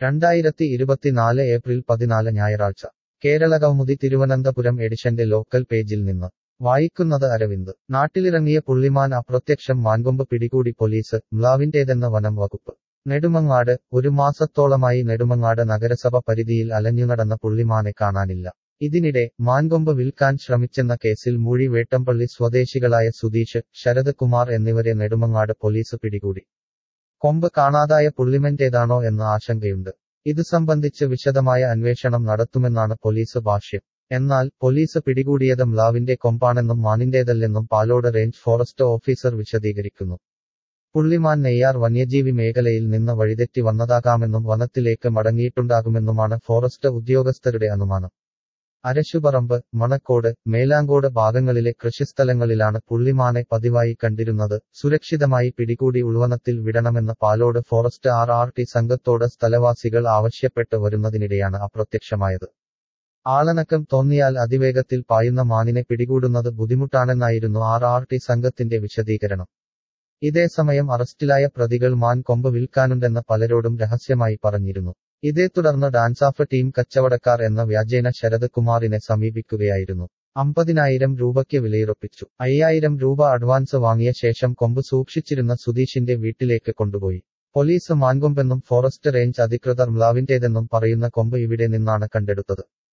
രണ്ടായിരത്തി ഇരുപത്തിനാല് ഏപ്രിൽ പതിനാല് ഞായറാഴ്ച കേരള കൗമുദി തിരുവനന്തപുരം എഡിഷന്റെ ലോക്കൽ പേജിൽ നിന്ന് വായിക്കുന്നത് അരവിന്ദ് നാട്ടിലിറങ്ങിയ പുള്ളിമാൻ അപ്രത്യക്ഷം മാൻകൊമ്പ് പിടികൂടി പോലീസ് മ്ലാവിന്റേതെന്ന വനം വകുപ്പ് നെടുമങ്ങാട് ഒരു മാസത്തോളമായി നെടുമങ്ങാട് നഗരസഭ പരിധിയിൽ അലഞ്ഞുനടന്ന പുള്ളിമാനെ കാണാനില്ല ഇതിനിടെ മാൻകൊമ്പ് വിൽക്കാൻ ശ്രമിച്ചെന്ന കേസിൽ മൂഴി വേട്ടമ്പള്ളി സ്വദേശികളായ സുധീഷ് ശരത് കുമാർ എന്നിവരെ നെടുമങ്ങാട് പോലീസ് പിടികൂടി കൊമ്പ് കാണാതായ പുള്ളിമന്റേതാണോ എന്ന ആശങ്കയുണ്ട് ഇത് സംബന്ധിച്ച് വിശദമായ അന്വേഷണം നടത്തുമെന്നാണ് പോലീസ് ഭാഷ്യം എന്നാൽ പോലീസ് പിടികൂടിയത് മ്ലാവിന്റെ കൊമ്പാണെന്നും മാനിന്റേതല്ലെന്നും പാലോട് റേഞ്ച് ഫോറസ്റ്റ് ഓഫീസർ വിശദീകരിക്കുന്നു പുള്ളിമാൻ നെയ്യാർ വന്യജീവി മേഖലയിൽ നിന്ന് വഴിതെറ്റി വന്നതാകാമെന്നും വനത്തിലേക്ക് മടങ്ങിയിട്ടുണ്ടാകുമെന്നുമാണ് ഫോറസ്റ്റ് ഉദ്യോഗസ്ഥരുടെ അനുമാനം അരശുപറമ്പ് മണക്കോട് മേലാങ്കോട് ഭാഗങ്ങളിലെ കൃഷിസ്ഥലങ്ങളിലാണ് പുള്ളിമാനെ പതിവായി കണ്ടിരുന്നത് സുരക്ഷിതമായി പിടികൂടി ഉൾവനത്തിൽ വിടണമെന്ന് Palode forest R R T സംഘത്തോട് സ്ഥലവാസികൾ ആവശ്യപ്പെട്ട് വരുന്നതിനിടെയാണ് അപ്രത്യക്ഷമായത് ആളനക്കം തോന്നിയാൽ അതിവേഗത്തിൽ പായുന്ന മാനിനെ പിടികൂടുന്നത് ബുദ്ധിമുട്ടാണെന്നായിരുന്നു ആർ ആർ ടി സംഘത്തിന്റെ വിശദീകരണം ഇതേസമയം അറസ്റ്റിലായ പ്രതികൾ മാൻ കൊമ്പ് വിൽക്കാനുണ്ടെന്ന് പലരോടും രഹസ്യമായി പറഞ്ഞിരുന്നു ഇതേ തുടർന്ന് ഡാൻസാഫ് ടീം കച്ചവടക്കാർ എന്ന വ്യാജേന ശരത് കുമാറിനെ സമീപിക്കുകയായിരുന്നു അമ്പതിനായിരം രൂപയ്ക്ക് വിലയുറപ്പിച്ചു അയ്യായിരം രൂപ അഡ്വാൻസ് വാങ്ങിയ ശേഷം കൊമ്പ് സൂക്ഷിച്ചിരുന്ന സുധീഷിന്റെ വീട്ടിലേക്ക് കൊണ്ടുപോയി പോലീസ് മാൻകൊമ്പെന്നും ഫോറസ്റ്റ് റേഞ്ച് അധികൃതർ മ്ലാവിന്റേതെന്നും പറയുന്ന കൊമ്പ് ഇവിടെ നിന്നാണ് കണ്ടെടുത്തത്